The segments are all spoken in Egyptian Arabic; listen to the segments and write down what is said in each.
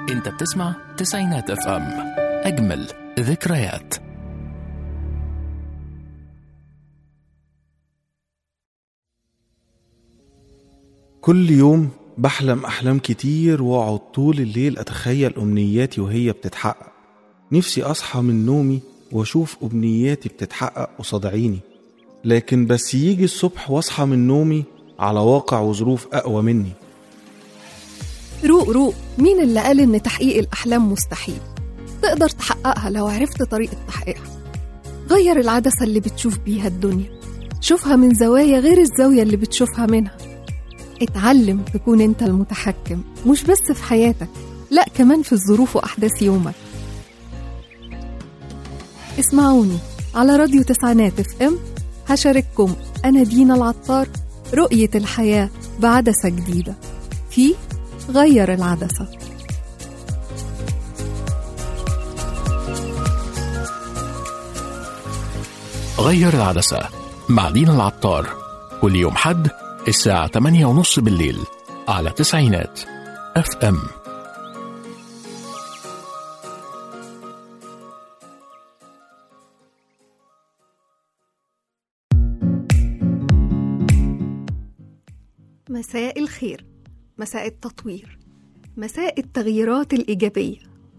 انت بتسمع تسعينات اف ام اجمل ذكريات كل يوم بحلم أحلام كتير وأقعد طول الليل أتخيل أمنياتي وهي بتتحقق نفسي أصحى من نومي وأشوف أمنياتي بتتحقق قصاد عيني لكن بس يجي الصبح وأصحى من نومي على واقع وظروف أقوى مني روق روق مين اللي قال إن تحقيق الأحلام مستحيل؟ تقدر تحققها لو عرفت طريقة تحقيقها غير العدسة اللي بتشوف بيها الدنيا شوفها من زوايا غير الزاوية اللي بتشوفها منها اتعلم تكون انت المتحكم مش بس في حياتك لا كمان في الظروف وأحداث يومك اسمعوني على راديو تسعينات اف ام هشارككم أنا دينا العطار رؤية الحياة بعدسة جديدة في غير العدسة غير العدسة مع دينا العطار كل يوم حد الساعة 8 ونص بالليل على تسعينات اف ام مساء الخير مساء التطوير مساء التغييرات الإيجابية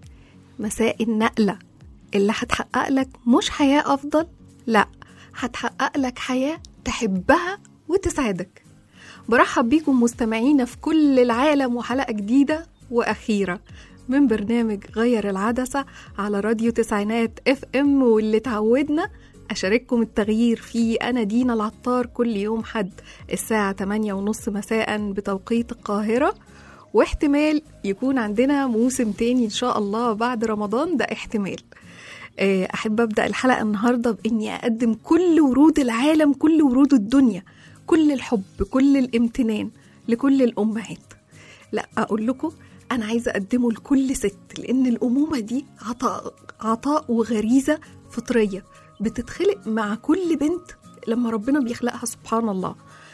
مساء النقلة اللي هتحقق لك مش حياة أفضل لا هتحقق لك حياة تحبها وتسعدك برحب بيكم مستمعينا في كل العالم وحلقة جديدة وأخيرة من برنامج غير العدسة على راديو تسعينات اف ام واللي تعودنا أشارككم التغيير فيه أنا دينا العطار كل يوم حد الساعة 8 ونص مساء بتوقيت القاهرة واحتمال يكون عندنا موسم تاني إن شاء الله بعد رمضان ده احتمال آه، أحب أبدأ الحلقة النهاردة بإني أقدم كل ورود العالم كل ورود الدنيا كل الحب كل الامتنان لكل الأمهات لا أقول لكم أنا عايزة أقدمه لكل ست لأن الأمومة دي عطاء عطاء وغريزة فطرية بتتخلق مع كل بنت لما ربنا بيخلقها سبحان الله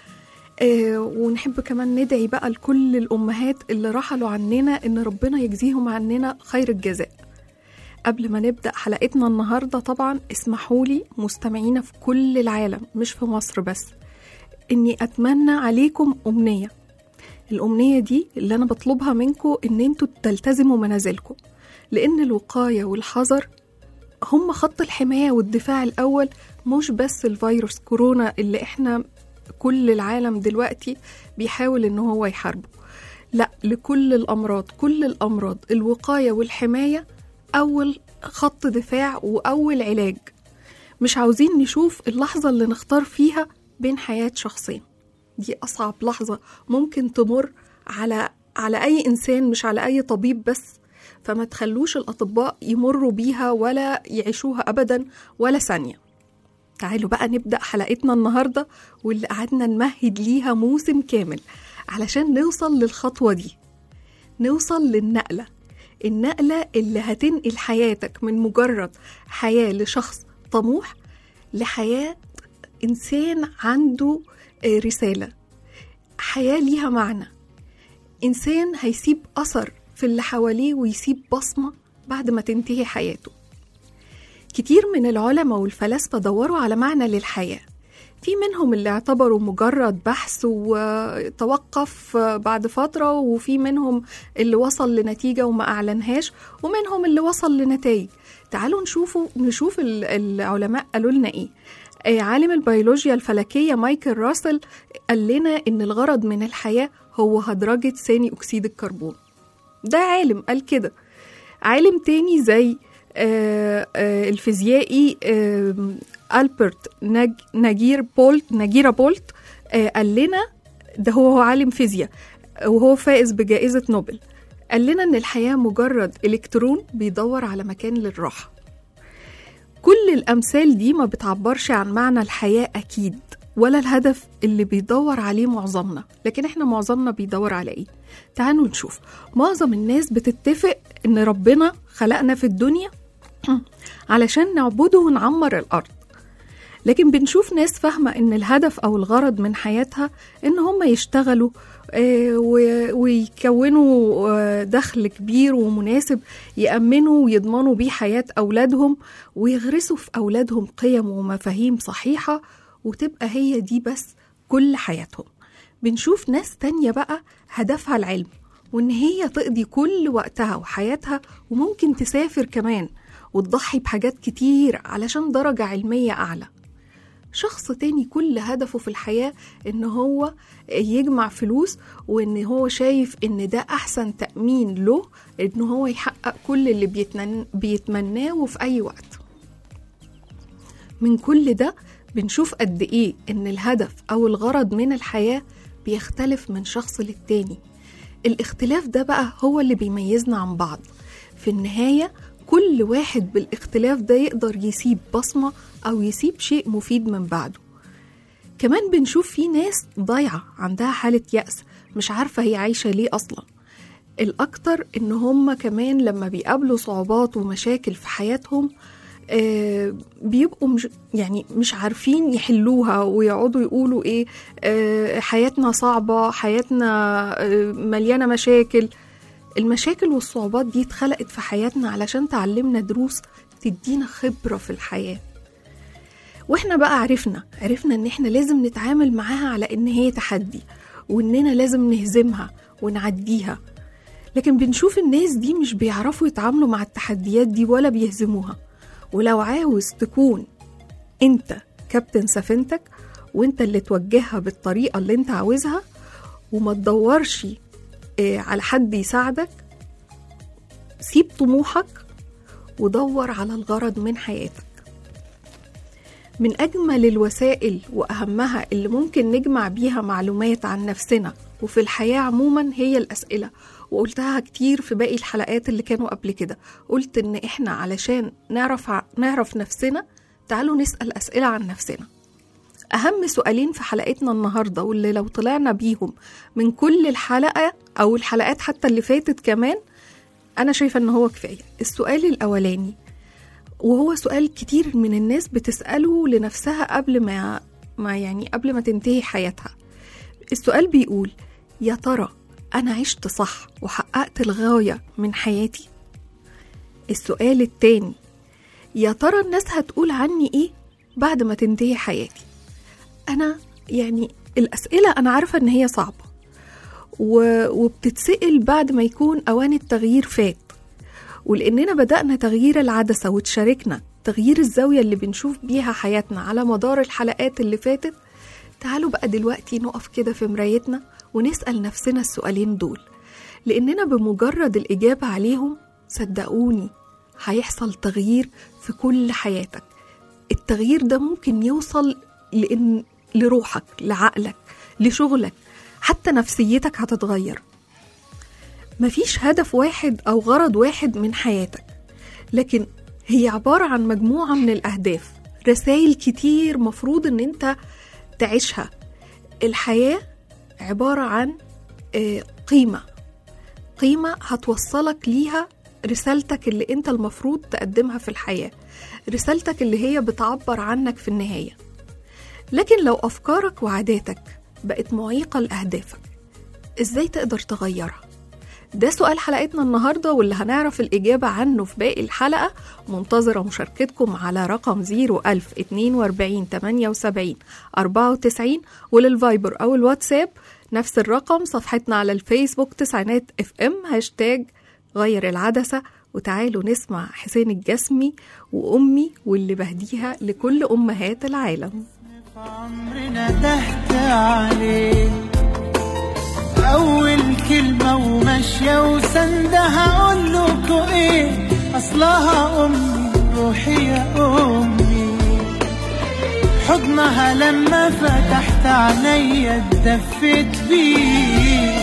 آه ونحب كمان ندعي بقى لكل الأمهات اللي رحلوا عننا إن ربنا يجزيهم عننا خير الجزاء قبل ما نبدأ حلقتنا النهاردة طبعا اسمحوا لي مستمعينا في كل العالم مش في مصر بس إني أتمنى عليكم أمنية الأمنية دي اللي أنا بطلبها منكم إن انتوا تلتزموا منازلكم لأن الوقاية والحذر هم خط الحماية والدفاع الأول مش بس الفيروس كورونا اللي احنا كل العالم دلوقتي بيحاول ان هو يحاربه لا لكل الأمراض كل الأمراض الوقاية والحماية أول خط دفاع وأول علاج مش عاوزين نشوف اللحظة اللي نختار فيها بين حياة شخصين دي أصعب لحظة ممكن تمر على على أي إنسان مش على أي طبيب بس فما تخلوش الأطباء يمروا بيها ولا يعيشوها أبدا ولا ثانية تعالوا بقى نبدأ حلقتنا النهاردة واللي قعدنا نمهد ليها موسم كامل علشان نوصل للخطوة دي نوصل للنقلة النقلة اللي هتنقل حياتك من مجرد حياة لشخص طموح لحياة إنسان عنده آه، رسالة حياة ليها معنى إنسان هيسيب أثر في اللي حواليه ويسيب بصمة بعد ما تنتهي حياته كتير من العلماء والفلاسفة دوروا على معنى للحياة في منهم اللي اعتبروا مجرد بحث وتوقف بعد فترة وفي منهم اللي وصل لنتيجة وما أعلنهاش ومنهم اللي وصل لنتائج تعالوا نشوفوا نشوف ال- العلماء قالوا لنا إيه آه، عالم البيولوجيا الفلكية مايكل راسل قال لنا إن الغرض من الحياة هو هدرجة ثاني أكسيد الكربون ده عالم قال كده عالم تاني زي آه، آه، الفيزيائي آه، ألبرت نج- نجير بولت نجيرة بولت آه، قال لنا ده هو عالم فيزياء وهو فائز بجائزة نوبل قال لنا إن الحياة مجرد إلكترون بيدور على مكان للراحة كل الأمثال دي ما بتعبرش عن معنى الحياة أكيد ولا الهدف اللي بيدور عليه معظمنا لكن احنا معظمنا بيدور على ايه تعالوا نشوف معظم الناس بتتفق ان ربنا خلقنا في الدنيا علشان نعبده ونعمر الأرض لكن بنشوف ناس فاهمة إن الهدف أو الغرض من حياتها إن هم يشتغلوا آه، و- ويكونوا آه، دخل كبير ومناسب يأمنوا ويضمنوا بيه حياة أولادهم ويغرسوا في أولادهم قيم ومفاهيم صحيحة وتبقى هي دي بس كل حياتهم بنشوف ناس تانية بقى هدفها العلم وإن هي تقضي كل وقتها وحياتها وممكن تسافر كمان وتضحي بحاجات كتير علشان درجة علمية أعلى شخص تاني كل هدفه في الحياة إن هو يجمع فلوس وإن هو شايف إن ده أحسن تأمين له إن هو يحقق كل اللي بيتمن- بيتمناه وفي أي وقت من كل ده بنشوف قد إيه إن الهدف أو الغرض من الحياة بيختلف من شخص للتاني الاختلاف ده بقى هو اللي بيميزنا عن بعض في النهاية كل واحد بالاختلاف ده يقدر يسيب بصمة أو يسيب شيء مفيد من بعده كمان بنشوف في ناس ضايعة عندها حالة يأس مش عارفة هي عايشة ليه أصلا الأكتر إن هم كمان لما بيقابلوا صعوبات ومشاكل في حياتهم آه بيبقوا مش يعني مش عارفين يحلوها ويقعدوا يقولوا ايه آه حياتنا صعبة حياتنا آه مليانة مشاكل المشاكل والصعوبات دي اتخلقت في حياتنا علشان تعلمنا دروس تدينا خبرة في الحياة واحنا بقى عرفنا عرفنا ان احنا لازم نتعامل معاها على ان هي تحدي واننا لازم نهزمها ونعديها لكن بنشوف الناس دي مش بيعرفوا يتعاملوا مع التحديات دي ولا بيهزموها ولو عاوز تكون انت كابتن سفينتك وانت اللي توجهها بالطريقة اللي انت عاوزها وما تدورش آه، على حد يساعدك سيب طموحك ودور على الغرض من حياتك من أجمل الوسائل وأهمها اللي ممكن نجمع بيها معلومات عن نفسنا وفي الحياة عموما هي الأسئلة وقلتها كتير في باقي الحلقات اللي كانوا قبل كده قلت إن إحنا علشان نعرف ع- نعرف نفسنا تعالوا نسأل أسئلة عن نفسنا أهم سؤالين في حلقتنا النهاردة واللي لو طلعنا بيهم من كل الحلقة أو الحلقات حتى اللي فاتت كمان أنا شايفة إن هو كفاية السؤال الأولاني وهو سؤال كتير من الناس بتسأله لنفسها قبل ما ما يعني قبل ما تنتهي حياتها السؤال بيقول يا ترى أنا عشت صح وحققت الغاية من حياتي السؤال التاني يا ترى الناس هتقول عني إيه بعد ما تنتهي حياتي أنا يعني الأسئلة أنا عارفة إن هي صعبة و... وبتتسأل بعد ما يكون أوان التغيير فات ولأننا بدأنا تغيير العدسة وتشاركنا تغيير الزاوية اللي بنشوف بيها حياتنا على مدار الحلقات اللي فاتت تعالوا بقى دلوقتي نقف كده في مرايتنا ونسأل نفسنا السؤالين دول لأننا بمجرد الإجابة عليهم صدقوني هيحصل تغيير في كل حياتك التغيير ده ممكن يوصل لإن لروحك لعقلك لشغلك حتى نفسيتك هتتغير مفيش هدف واحد أو غرض واحد من حياتك لكن هي عبارة عن مجموعة من الأهداف رسائل كتير مفروض إن أنت تعيشها الحياة عبارة عن آه، قيمة قيمة هتوصلك ليها رسالتك اللي أنت المفروض تقدمها في الحياة رسالتك اللي هي بتعبر عنك في النهاية لكن لو أفكارك وعاداتك بقت معيقة لأهدافك إزاي تقدر تغيرها؟ ده سؤال حلقتنا النهاردة واللي هنعرف الإجابة عنه في باقي الحلقة منتظرة مشاركتكم على رقم 01042 78 94 وللفايبر أو الواتساب نفس الرقم صفحتنا على الفيسبوك تسعينات اف ام هاشتاج غير العدسة وتعالوا نسمع حسين الجسمي وأمي واللي بهديها لكل أمهات العالم عمرنا تحت عليه أول كلمة وماشية وسندة هقول لكوا إيه أصلها أمي روحي يا أمي حضنها لما فتحت عينيا اتدفيت بيه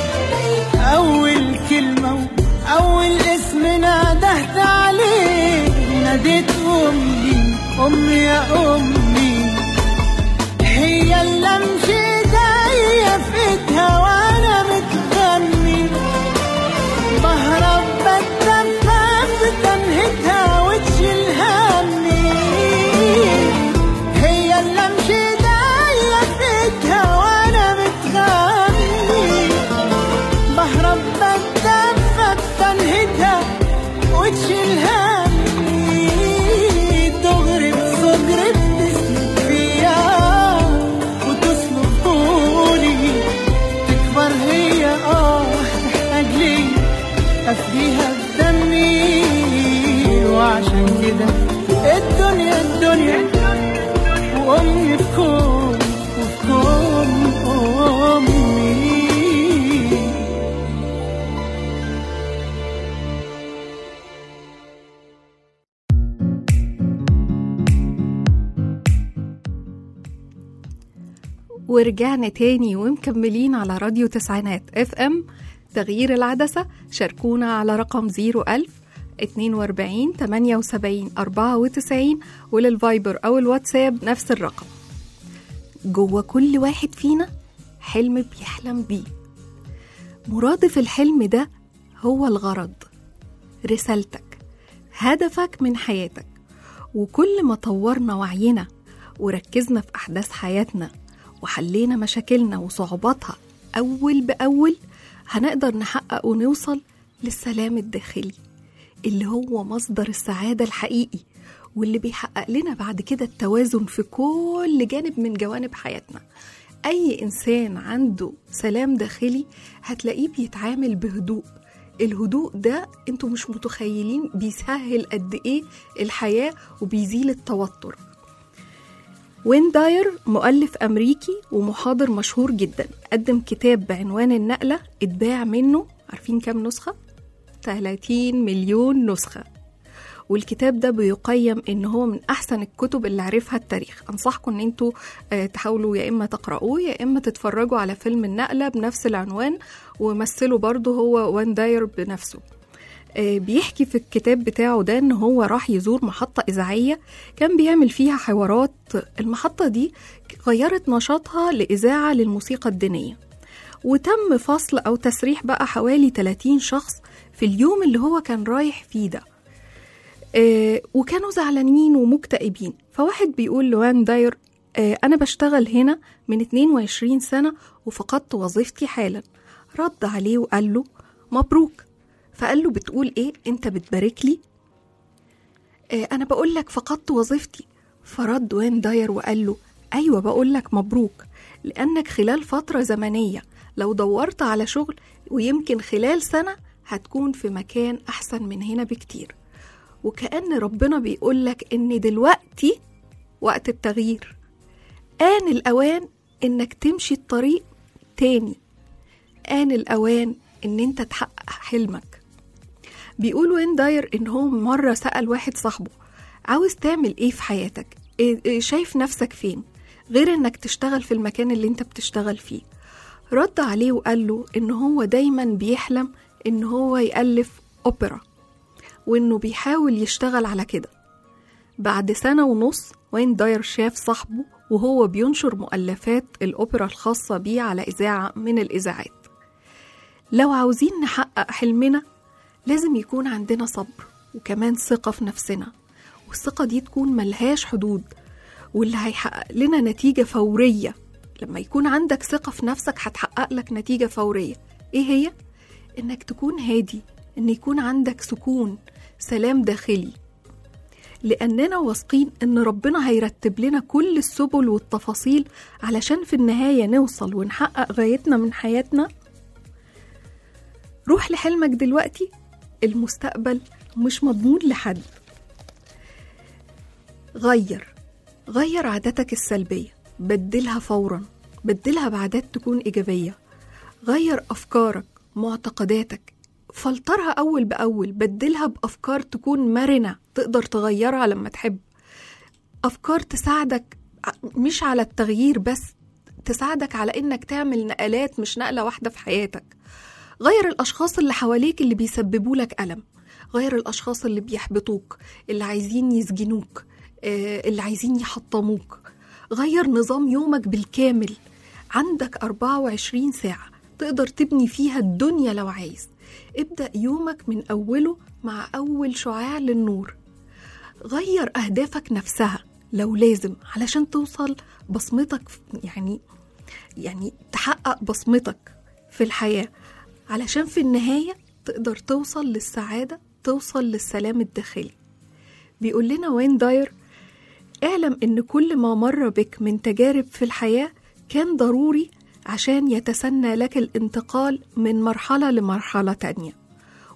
أول كلمة وأول اسم نادهت عليه ناديت أمي أمي يا أمي هي اللي امشي ايديا في ايدها وانا متغني بهرب بتدفى بتنهدها وتشيل همي أفديها بدمي وعشان كده الدنيا الدنيا وأمي في كون وفي كون أمي ورجعنا تاني ومكملين على راديو تسعينات اف ام تغيير العدسة شاركونا على رقم 01000 42 78 94 وللفايبر أو الواتساب نفس الرقم جوه كل واحد فينا حلم بيحلم بيه مرادف الحلم ده هو الغرض رسالتك هدفك من حياتك وكل ما طورنا وعينا وركزنا في أحداث حياتنا وحلينا مشاكلنا وصعوباتها أول بأول هنقدر نحقق ونوصل للسلام الداخلي اللي هو مصدر السعادة الحقيقي واللي بيحقق لنا بعد كده التوازن في كل جانب من جوانب حياتنا أي إنسان عنده سلام داخلي هتلاقيه بيتعامل بهدوء الهدوء ده انتوا مش متخيلين بيسهل قد ايه الحياة وبيزيل التوتر وين داير مؤلف أمريكي ومحاضر مشهور جدا قدم كتاب بعنوان النقلة اتباع منه عارفين كام نسخة؟ 30 مليون نسخة والكتاب ده بيقيم ان هو من احسن الكتب اللي عرفها التاريخ انصحكم ان انتوا آه، تحاولوا يا اما تقرأوه يا اما تتفرجوا على فيلم النقلة بنفس العنوان ومثله برضه هو وان داير بنفسه آه، بيحكي في الكتاب بتاعه ده ان هو راح يزور محطة إذاعية كان بيعمل فيها حوارات المحطة دي غيرت نشاطها لإذاعة للموسيقى الدينية وتم فصل أو تسريح بقى حوالي 30 شخص في اليوم اللي هو كان رايح فيه ده آه، وكانوا زعلانين ومكتئبين فواحد بيقول لوان داير آه، أنا بشتغل هنا من 22 سنة وفقدت وظيفتي حالا رد عليه وقال له مبروك فقال له بتقول ايه انت بتبارك لي آه، انا بقول لك فقدت وظيفتي فرد وين داير وقال له ايوه بقول لك مبروك لانك خلال فتره زمنيه لو دورت على شغل ويمكن خلال سنه هتكون في مكان احسن من هنا بكتير وكأن ربنا بيقول لك ان دلوقتي وقت التغيير آن الأوان إنك تمشي الطريق تاني آن الأوان إن أنت تحقق حلمك بيقول وين داير إن هو مرة سأل واحد صاحبه عاوز تعمل إيه في حياتك إيه إيه شايف نفسك فين غير إنك تشتغل في المكان اللي أنت بتشتغل فيه رد عليه وقال له إن هو دايما بيحلم إن هو يألف أوبرا وإنه بيحاول يشتغل على كده بعد سنة ونص وين داير شاف صاحبه وهو بينشر مؤلفات الأوبرا الخاصة بيه على إذاعة من الإذاعات لو عاوزين نحقق حلمنا لازم يكون عندنا صبر وكمان ثقة في نفسنا والثقة دي تكون ملهاش حدود واللي هيحقق لنا نتيجة فورية لما يكون عندك ثقة في نفسك هتحقق لك نتيجة فورية إيه هي؟ إنك تكون هادي إن يكون عندك سكون سلام داخلي لأننا واثقين إن ربنا هيرتب لنا كل السبل والتفاصيل علشان في النهاية نوصل ونحقق غايتنا من حياتنا روح لحلمك دلوقتي المستقبل مش مضمون لحد غير غير عاداتك السلبية بدلها فورا بدلها بعادات تكون إيجابية غير أفكارك معتقداتك فلترها أول بأول بدلها بأفكار تكون مرنة تقدر تغيرها لما تحب أفكار تساعدك ع- مش على التغيير بس تساعدك على إنك تعمل نقلات مش نقلة واحدة في حياتك غير الأشخاص اللي حواليك اللي بيسببوا لك ألم غير الأشخاص اللي بيحبطوك اللي عايزين يسجنوك آه، اللي عايزين يحطموك غير نظام يومك بالكامل عندك 24 ساعة تقدر تبني فيها الدنيا لو عايز ابدأ يومك من أوله مع أول شعاع للنور غير أهدافك نفسها لو لازم علشان توصل بصمتك في- يعني يعني تحقق بصمتك في الحياة علشان في النهاية تقدر توصل للسعادة توصل للسلام الداخلي بيقول لنا وين داير اعلم ان كل ما مر بك من تجارب في الحياة كان ضروري عشان يتسنى لك الانتقال من مرحلة لمرحلة تانية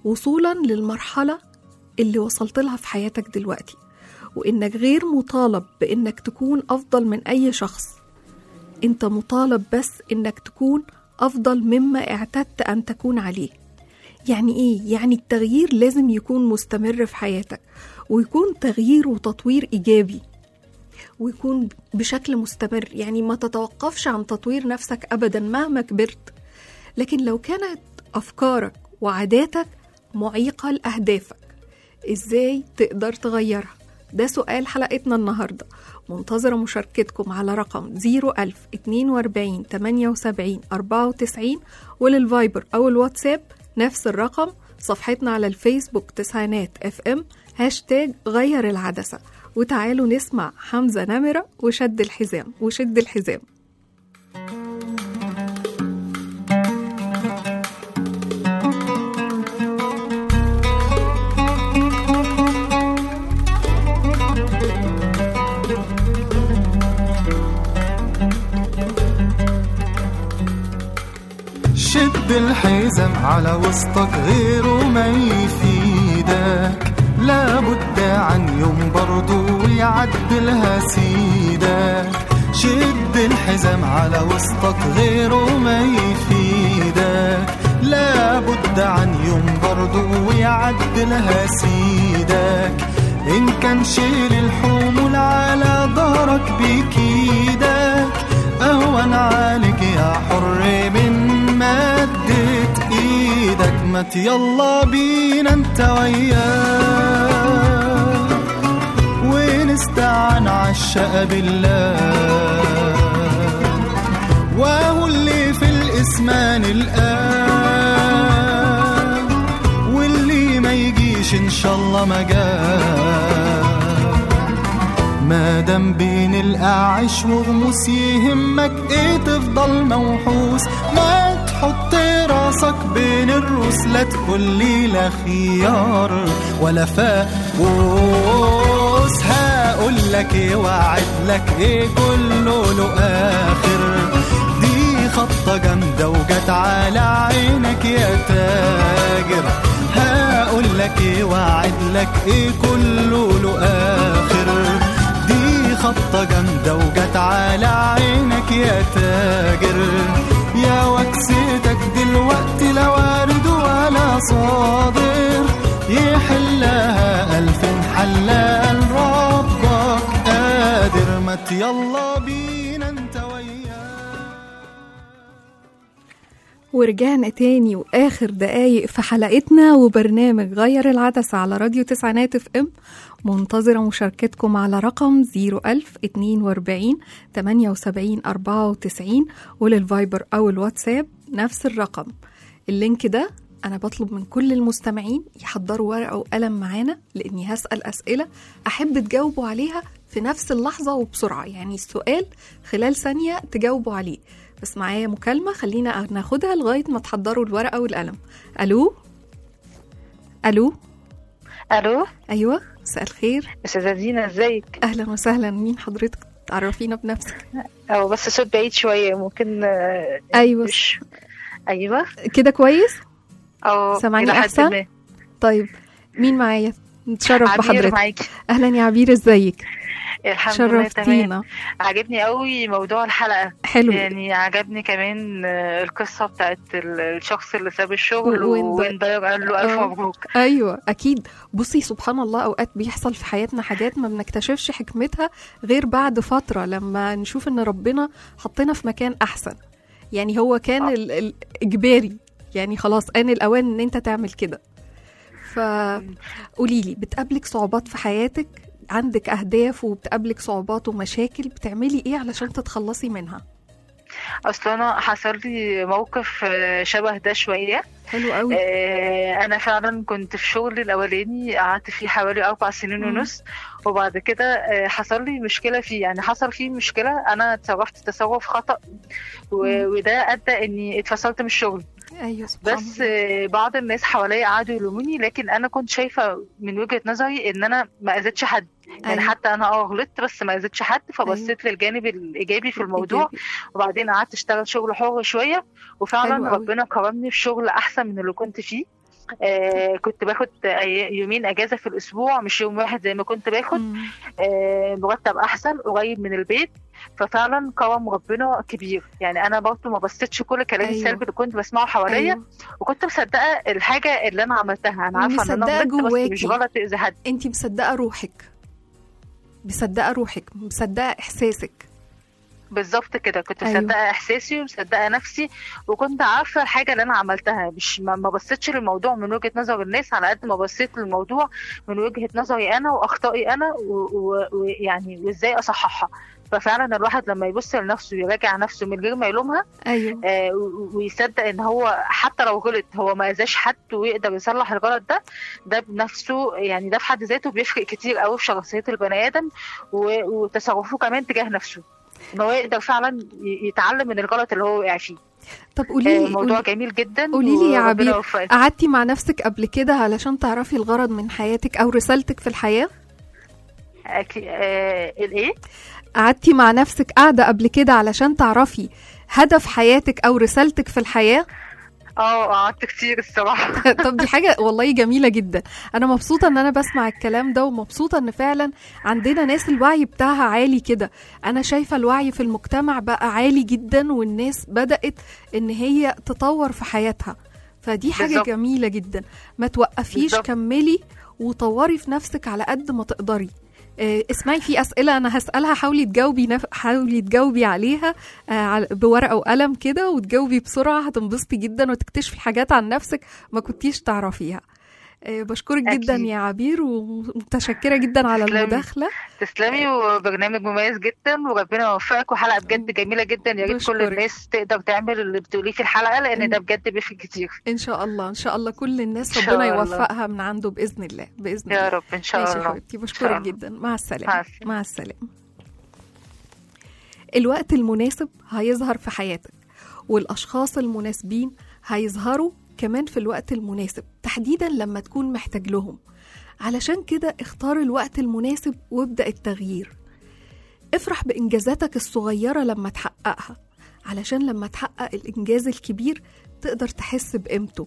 وصولا للمرحلة اللي وصلت لها في حياتك دلوقتي وإنك غير مطالب بإنك تكون أفضل من أي شخص أنت مطالب بس إنك تكون أفضل مما اعتدت أن تكون عليه يعني إيه؟ يعني التغيير لازم يكون مستمر في حياتك ويكون تغيير وتطوير إيجابي ويكون بشكل مستمر يعني ما تتوقفش عن تطوير نفسك أبدا مهما كبرت لكن لو كانت أفكارك وعاداتك معيقة لأهدافك إزاي تقدر تغيرها؟ ده سؤال حلقتنا النهاردة منتظرة مشاركتكم على رقم 01000 42 78 94 وللفايبر أو الواتساب نفس الرقم صفحتنا على الفيسبوك تسعينات اف ام هاشتاج غير العدسة وتعالوا نسمع حمزة نمرة وشد الحزام وشد الحزام شد الحزام على وسطك غيره ما يفيدك لابد عن يوم برضو يعدلها سيدك شد الحزام على وسطك غيره ما يفيدك لابد عن يوم برضو يعدلها سيدك إن كان شيل الحمول على ظهرك بكيدك أهون عليك يا حر من مدت إيدك مت يلا بينا انت وياه ونستعن عالشقى بالله وهو اللي في الاسمان الآن واللي ما يجيش ان شاء الله ما جاه ما دام بين القعش وغموس يهمك ايه تفضل موحوس ما تحط راسك بين الروس لا تقول لي لا خيار ولا فاقوس هقول لك ايه واعد لك ايه كله له اخر دي خطة جامدة وجت على عينك يا تاجر هقول لك ايه واعد لك ايه كله له اخر دي خطة جامدة وجت على عينك يا تاجر يا وكستك دلوقتي لا وارد ولا صادر يحلها ألف حلال ربك قادر مت يلا بينا انت وياه ورجعنا تاني واخر دقايق في حلقتنا وبرنامج غير العدسة على راديو تسعينات اف ام منتظرة مشاركتكم على رقم 01000 42 78 94 وللفايبر أو الواتساب نفس الرقم اللينك ده أنا بطلب من كل المستمعين يحضروا ورقة وقلم معانا لأني هسأل أسئلة أحب تجاوبوا عليها في نفس اللحظة وبسرعة يعني السؤال خلال ثانية تجاوبوا عليه بس معايا مكالمة خلينا ناخدها لغاية ما تحضروا الورقة والقلم ألو ألو الو أيوة مساء الخير استاذه دينا ازيك أهلا وسهلا مين حضرتك تعرفينا بنفسك او بس صوت بعيد شويه ممكن آه، أيوة مش ايوه كده كويس او سامعني إلى حد أحسن؟ ما. طيب مين معايا نتشرف عبير بحضرتك معاكي أهلا يا عبير ازيك الحمد لله تمام شرفتينا عجبني قوي موضوع الحلقه حلو يعني عجبني كمان آه، القصه بتاعت ال- الشخص اللي ساب الشغل و- وين ضايع. وين ضايع قال له الف آه. مبروك ايوه اكيد بصي سبحان الله اوقات بيحصل في حياتنا حاجات ما بنكتشفش حكمتها غير بعد فتره لما نشوف ان ربنا حطنا في مكان احسن يعني هو كان ال- ال- اجباري يعني خلاص ان الاوان ان انت تعمل كده فقولي لي بتقابلك صعوبات في حياتك عندك اهداف وبتقابلك صعوبات ومشاكل بتعملي ايه علشان تتخلصي منها اصل انا حصل لي موقف آه، شبه ده شويه حلو قوي آه، انا فعلا كنت في شغلي الاولاني قعدت فيه حوالي اربع سنين مم. ونص وبعد كده آه، حصل لي مشكله فيه يعني حصل فيه مشكله انا تصرفت تصرف خطا و- وده ادى اني اتفصلت من الشغل ايوه سبحان بس الله. آه، بعض الناس حواليا قعدوا يلوموني لكن انا كنت شايفه من وجهه نظري ان انا ما اذيتش حد يعني أيوة. حتى انا اه غلطت بس ما اذيتش حد فبصيت للجانب الايجابي في الموضوع إيجابي. وبعدين قعدت اشتغل شغل حر شويه وفعلا حلو قوي. ربنا كرمني في شغل احسن من اللي كنت فيه آه كنت باخد أي- يومين اجازه في الاسبوع مش يوم واحد زي ما كنت باخد مم. آه مرتب احسن قريب من البيت ففعلا كرم ربنا كبير يعني انا برضه ما بصيتش كل الكلام أيوة. السلبي اللي كنت بسمعه حواليا أيوة. وكنت مصدقه الحاجه اللي انا عملتها انا عارفه ان انا مصدقة غلطت بس جواكي. مش غلط تاذي حد انت مصدقه روحك مصدقه روحك مصدقه احساسك بالظبط كده كنت أيوة. مصدقه احساسي ومصدقه نفسي وكنت عارفه الحاجه اللي انا عملتها مش ما ما بصيتش للموضوع من وجهه نظر الناس على قد ما بصيت للموضوع من وجهه نظري انا واخطائي انا و- و- ويعني وازاي اصححها ففعلا الواحد لما يبص لنفسه ويراجع نفسه من غير ما يلومها ايوه آه، و- ويصدق ان هو حتى لو غلط هو ما اذاش حد ويقدر يصلح الغلط ده ده بنفسه يعني ده في حد ذاته بيفرق كتير قوي في شخصيه البني ادم و- وتصرفه كمان تجاه نفسه ان هو يقدر فعلا ي- يتعلم من الغلط اللي هو وقع فيه طب آه، قولي لي موضوع قولي- جميل جدا قولي لي يا وربنا عبير يوفقك. قعدتي مع نفسك قبل كده علشان تعرفي الغرض من حياتك او رسالتك في الحياه أكي- آه، الايه قعدتي مع نفسك قاعده قبل كده علشان تعرفي هدف حياتك او رسالتك في الحياه اه قعدت كتير الصراحه طب دي حاجة والله جميلة جدا أنا مبسوطة إن أنا بسمع الكلام ده ومبسوطة إن فعلا عندنا ناس الوعي بتاعها عالي كده أنا شايفة الوعي في المجتمع بقى عالي جدا والناس بدأت إن هي تطور في حياتها فدي حاجة بالظبط. جميلة جدا ما توقفيش بالظبط. كملي وطوري في نفسك على قد ما تقدري آه، اسمعي في أسئلة أنا هسألها حاولي تجاوبي نف... حاولي تجاوبي عليها آه، على- بورقة وقلم كده وتجاوبي بسرعة هتنبسطي جدا وتكتشفي حاجات عن نفسك ما كنتيش تعرفيها آه، بشكرك جدا أكيد. يا عبير ومتشكرة جدا على تسلمي. المداخلة تسلمي وبرنامج مميز جدا وربنا يوفقك وحلقه بجد جميله جدا يا ريت كل بشكرك. الناس تقدر تعمل اللي بتقوليه في الحلقه لان ده بجد بيفرق كتير إن شاء الله إن شاء الله كل الناس إن شاء ربنا الله. يوفقها من عنده بإذن الله بإذن الله يا رب ان شاء ماشي يا الله حبيبتي إن بشكرك شاء الله. جدا مع السلامة مع السلامة. مع السلامة الوقت المناسب هيظهر في حياتك والأشخاص المناسبين هيظهروا كمان في الوقت المناسب تحديدا لما تكون محتاج لهم علشان كده اختار الوقت المناسب وابدأ التغيير افرح بإنجازاتك الصغيرة لما تحققها علشان لما تحقق الإنجاز الكبير تقدر تحس بقيمته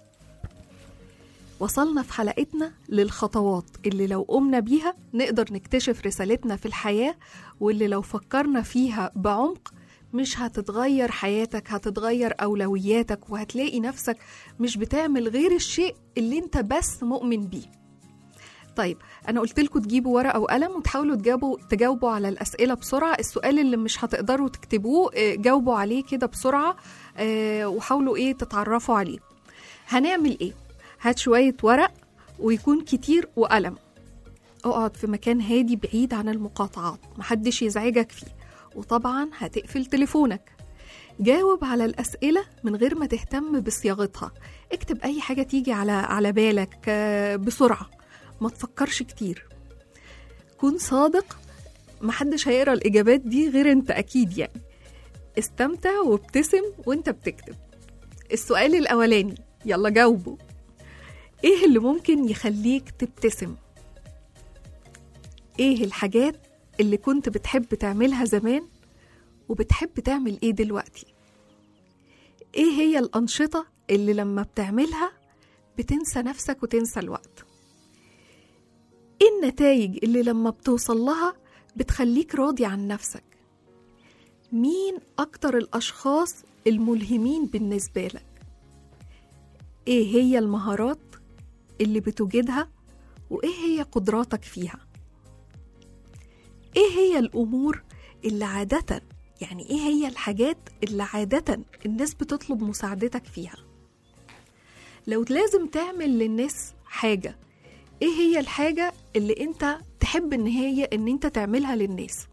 وصلنا في حلقتنا للخطوات اللي لو قمنا بيها نقدر نكتشف رسالتنا في الحياة واللي لو فكرنا فيها بعمق مش هتتغير حياتك هتتغير أولوياتك وهتلاقي نفسك مش بتعمل غير الشيء اللي انت بس مؤمن بيه طيب انا قلت لكم تجيبوا ورقه وقلم وتحاولوا تجاوبوا تجاوبوا على الاسئله بسرعه السؤال اللي مش هتقدروا تكتبوه آه، جاوبوا عليه كده بسرعه آه، وحاولوا ايه تتعرفوا عليه هنعمل ايه هات شويه ورق ويكون كتير وقلم اقعد في مكان هادي بعيد عن المقاطعات محدش يزعجك فيه وطبعا هتقفل تليفونك جاوب على الأسئلة من غير ما تهتم بصياغتها اكتب أي حاجة تيجي على على بالك آه، بسرعة ما تفكرش كتير كن صادق محدش هيقرا الإجابات دي غير أنت أكيد يعني استمتع وابتسم وأنت بتكتب السؤال الأولاني يلا جاوبه إيه اللي ممكن يخليك تبتسم إيه الحاجات اللي كنت بتحب تعملها زمان وبتحب تعمل إيه دلوقتي إيه هي الأنشطة اللي لما بتعملها بتنسى نفسك وتنسى الوقت ايه النتائج اللي لما بتوصل لها بتخليك راضي عن نفسك مين اكتر الاشخاص الملهمين بالنسبه لك ايه هي المهارات اللي بتوجدها وايه هي قدراتك فيها ايه هي الامور اللي عاده يعني ايه هي الحاجات اللي عاده الناس بتطلب مساعدتك فيها لو لازم تعمل للناس حاجه ايه هي الحاجة اللي انت تحب ان هي ان انت تعملها للناس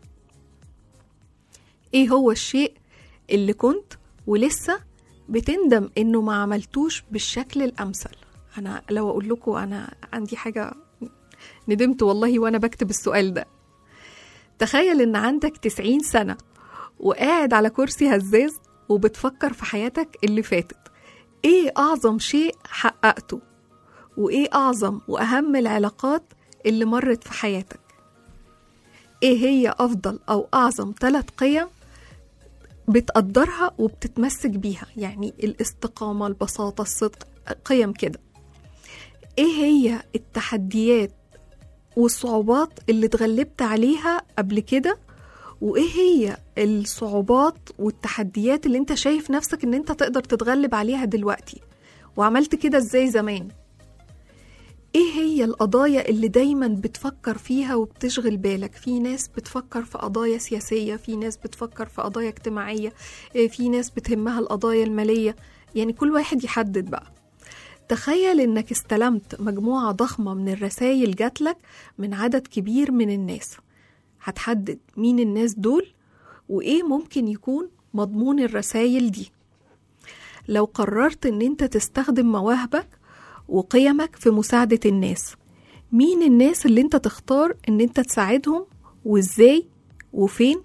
ايه هو الشيء اللي كنت ولسه بتندم انه ما عملتوش بالشكل الامثل انا لو اقول لكم انا عندي حاجة ندمت والله وانا بكتب السؤال ده تخيل ان عندك 90 سنة وقاعد على كرسي هزاز وبتفكر في حياتك اللي فاتت ايه اعظم شيء حققته وايه اعظم واهم العلاقات اللي مرت في حياتك ايه هي افضل او اعظم ثلاث قيم بتقدرها وبتتمسك بيها يعني الاستقامة البساطة الصدق قيم كده ايه هي التحديات والصعوبات اللي اتغلبت عليها قبل كده وايه هي الصعوبات والتحديات اللي انت شايف نفسك ان انت تقدر تتغلب عليها دلوقتي وعملت كده ازاي زمان ايه هي القضايا اللي دايما بتفكر فيها وبتشغل بالك في ناس بتفكر في قضايا سياسية في ناس بتفكر في قضايا اجتماعية إيه، في ناس بتهمها القضايا المالية يعني كل واحد يحدد بقى تخيل انك استلمت مجموعة ضخمة من الرسائل جاتلك من عدد كبير من الناس هتحدد مين الناس دول وايه ممكن يكون مضمون الرسائل دي لو قررت ان انت تستخدم مواهبك وقيمك في مساعدة الناس مين الناس اللي انت تختار ان انت تساعدهم وازاي وفين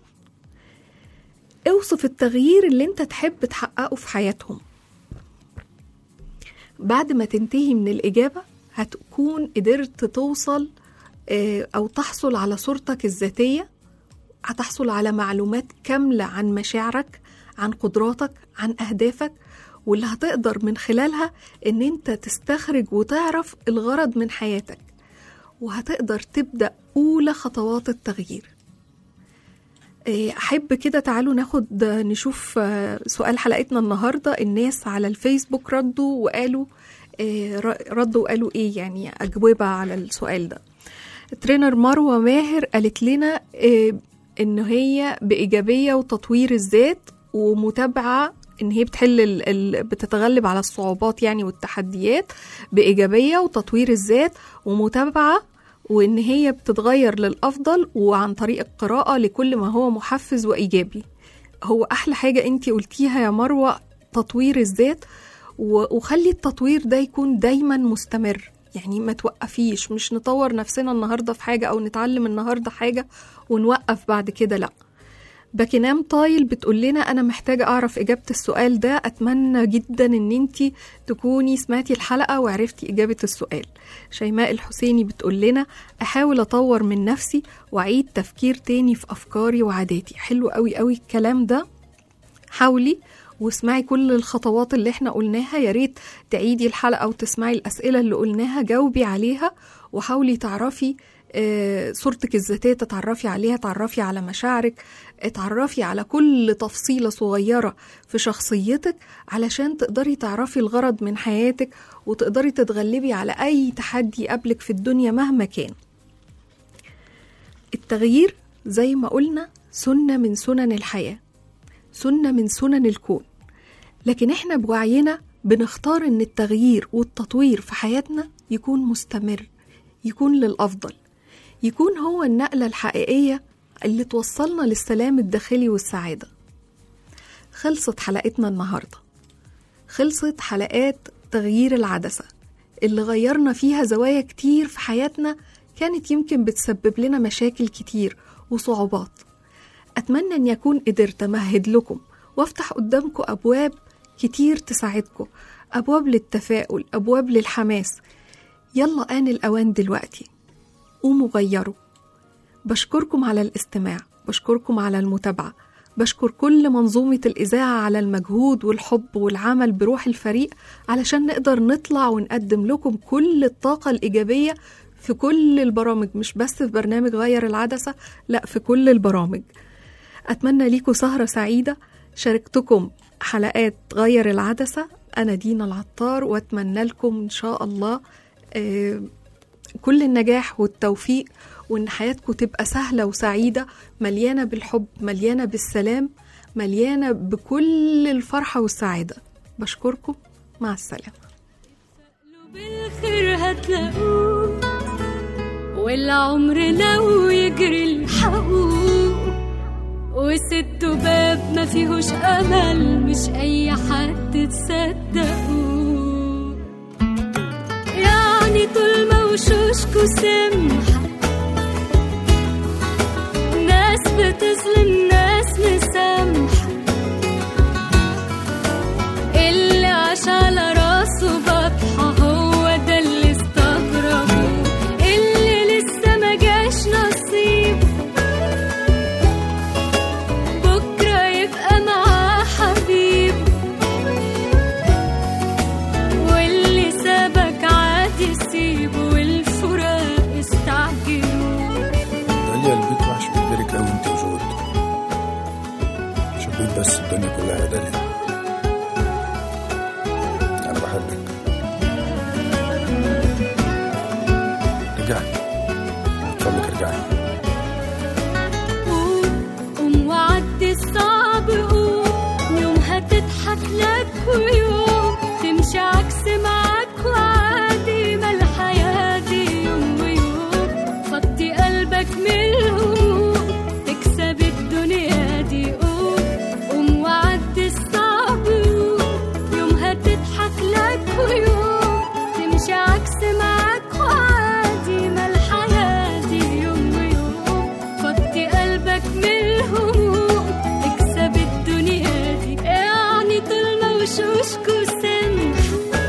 اوصف التغيير اللي انت تحب تحققه في حياتهم بعد ما تنتهي من الإجابة هتكون قدرت توصل آه، أو تحصل على صورتك الذاتية هتحصل على معلومات كاملة عن مشاعرك عن قدراتك عن أهدافك واللي هتقدر من خلالها إن أنت تستخرج وتعرف الغرض من حياتك وهتقدر تبدأ أولى خطوات التغيير آه، أحب كده تعالوا ناخد نشوف آه، سؤال حلقتنا النهاردة الناس على الفيسبوك ردوا وقالوا آه، ر- ردوا وقالوا إيه يعني أجوبة على السؤال ده ترينر مروة ماهر قالت لنا آه، إن هي بإيجابية وتطوير الذات ومتابعة إن هي بتحل ال... ال... بتتغلب على الصعوبات يعني والتحديات بإيجابية وتطوير الذات ومتابعة وإن هي بتتغير للأفضل وعن طريق القراءة لكل ما هو محفز وإيجابي هو أحلى حاجة أنتي قلتيها يا مروة تطوير الذات و- وخلي التطوير ده يكون دايما مستمر يعني ما توقفيش مش نطور نفسنا النهاردة في حاجة أو نتعلم النهاردة حاجة ونوقف بعد كده لأ باكينام طايل بتقول لنا انا محتاجه اعرف اجابه السؤال ده اتمنى جدا ان انتي تكوني سمعتي الحلقه وعرفتي اجابه السؤال شيماء الحسيني بتقول لنا احاول اطور من نفسي واعيد تفكير تاني في افكاري وعاداتي حلو قوي قوي الكلام ده حاولي واسمعي كل الخطوات اللي احنا قلناها يا ريت تعيدي الحلقه وتسمعي الاسئله اللي قلناها جاوبي عليها وحاولي تعرفي آه، صورتك الذاتيه تتعرفي عليها تعرفي على مشاعرك اتعرفي على كل تفصيله صغيره في شخصيتك علشان تقدري تعرفي الغرض من حياتك وتقدري تتغلبي على اي تحدي يقابلك في الدنيا مهما كان التغيير زي ما قلنا سنه من سنن الحياه سنة من سنن الكون لكن احنا بوعينا بنختار ان التغيير والتطوير في حياتنا يكون مستمر يكون للأفضل يكون هو النقلة الحقيقية اللي توصلنا للسلام الداخلي والسعادة خلصت حلقتنا النهاردة خلصت حلقات تغيير العدسة اللي غيرنا فيها زوايا كتير في حياتنا كانت يمكن بتسبب لنا مشاكل كتير وصعوبات أتمنى أن يكون قدرت أمهد لكم وأفتح قدامكم أبواب كتير تساعدكم أبواب للتفاؤل أبواب للحماس يلا آن الأوان دلوقتي قوموا غيروا بشكركم على الاستماع بشكركم على المتابعة بشكر كل منظومة الإذاعة على المجهود والحب والعمل بروح الفريق علشان نقدر نطلع ونقدم لكم كل الطاقة الإيجابية في كل البرامج مش بس في برنامج غير العدسة لا في كل البرامج أتمنى ليكم سهرة سعيدة شاركتكم حلقات غير العدسة أنا دينا العطار وأتمنى لكم إن شاء الله آه، كل النجاح والتوفيق وإن حياتكم تبقى سهلة وسعيدة مليانة بالحب مليانة بالسلام مليانة بكل الفرحة والسعادة بشكركم مع السلامة بالخير هتلاقوه والعمر لو يجري الحقوق وست باب ما فيهوش امل مش اي حد تصدقوه يعني طول ما وشوشكوا سمحة ناس بتظلم ناس مسامحة اللي عاش على راسه بطحة هو ده اللي استغربه اللي لسه ما جاش نصيب بكرة يبقى معاه حبيب واللي ارجعي من فضلك ارجعي قوم قوم وعدي الصعب قوم يوم هتضحك لك ويوم تمشي عكس معاك وعادي ما الحياة دي يوم ويوم فضي قلبك من الهموم تكسب الدنيا دي قوم قوم وعدي الصعب قوم يوم هتضحك لك ويوم تمشي عكس معاك وعادي ما الحياة دي يوم ويوم فضي قلبك من الهموم تكسب الدنيا دي يعني طول ما وشوشكوا سمح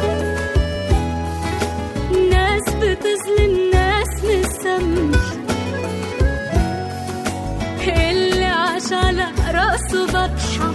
ناس بتظلم ناس مسامح اللي عاش على راسه بطحة